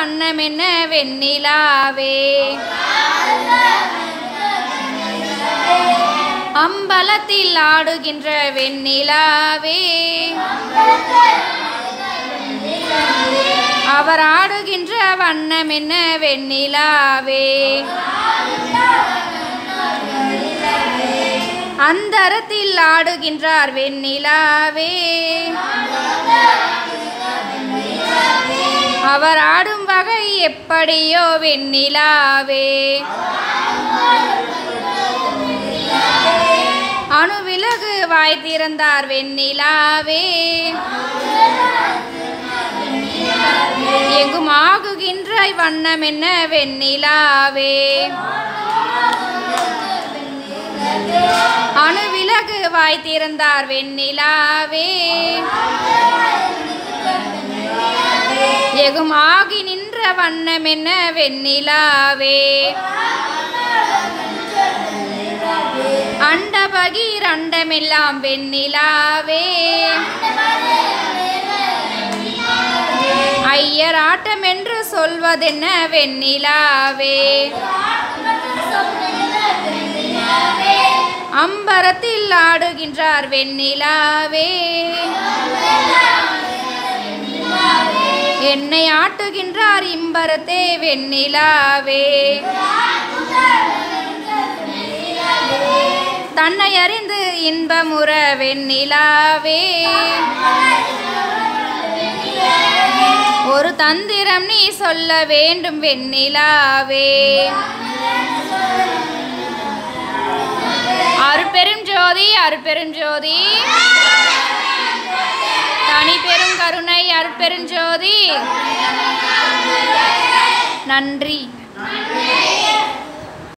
வண்ணம் என்ன வெண்ணிலாவே அம்பலத்தில் ஆடுகின்ற வெண்ணிலாவே அவர் ஆடுகின்ற வண்ணம் என்ன வெண்ணிலாவே அந்தரத்தில் ஆடுகின்றார் வெண்ணிலாவே அவர் ஆடும் வகை எப்படியோ வெண்ணிலாவே அணுவிலகு வாய் திறந்தார் வெண்ணிலாவே எங்கும் ஆகுகின்ற வண்ணம் என்ன வெண்ணிலாவே அணுவிலகு வாய் திறந்தார் வெண்ணிலாவே எகும் ஆகி நின்ற வண்ணம் என்ன வெண்ணிலாவே அண்டபகீர் அண்டமெல்லாம் வெண்ணிலாவே ஐயர் ஆட்டம் என்று சொல்வதென்ன வெண்ணிலாவே அம்பரத்தில் ஆடுகின்றார் வெண்ணிலாவே என்னை ஆட்டுகின்றார் இம்பரத்தே வெண்ணிலாவே தன்னை அறிந்து இன்பமுற வெண்ணிலாவே ஒரு தந்திரம் நீ சொல்ல வேண்டும் வெண்ணிலாவே அருட்பெரும் ஜோதி அருட்பெரும் ஜோதி தனி பெரும் கருணை அருட்பெரும் ஜோதி நன்றி